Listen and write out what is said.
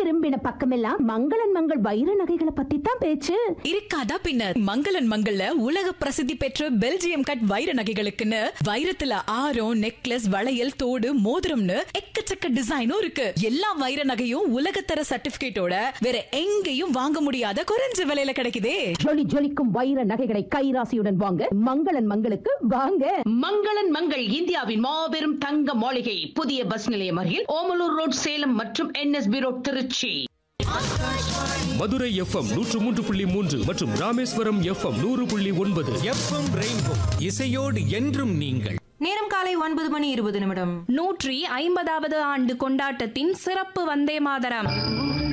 திரும்பின பக்கமெல்லாம் மங்களன் மங்கள் வைர நகைகளை பத்தி தான் பேச்சு இருக்காதா பின்ன மங்களன் மங்கள்ல உலக பிரசித்தி பெற்ற பெல்ஜியம் கட் வைர நகைகளுக்குன்னு வைரத்துல ஆரம் நெக்லஸ் வளையல் தோடு மோதிரம்னு எக்கச்சக்க டிசைனும் இருக்கு எல்லா வைர நகையும் உலகத்தர சர்டிபிகேட்டோட வேற எங்கேயும் வாங்க முடியாத குறைஞ்ச விலையில கிடைக்குதே ஜொலி ஜொலிக்கும் வைர நகைகளை கைராசியுடன் வாங்க மங்களன் மங்களுக்கு வாங்க மங்களன் மங்கள் இந்தியாவின் மாபெரும் தங்க மாளிகை புதிய பஸ் நிலையம் அருகில் ஓமலூர் ரோட் சேலம் மற்றும் NSB road Trichy Madurai FM நூற்று மூன்று புள்ளி மூன்று மற்றும் ராமேஸ்வரம் எஃப்எம் நூறு புள்ளி ஒன்பது எஃப்எம் ரெயின்போ இசையோடு என்றும் நீங்கள் நேரம் காலை ஒன்பது மணி இருபது நிமிடம் நூற்றி ஐம்பதாவது ஆண்டு கொண்டாட்டத்தின் சிறப்பு வந்தே மாதரம்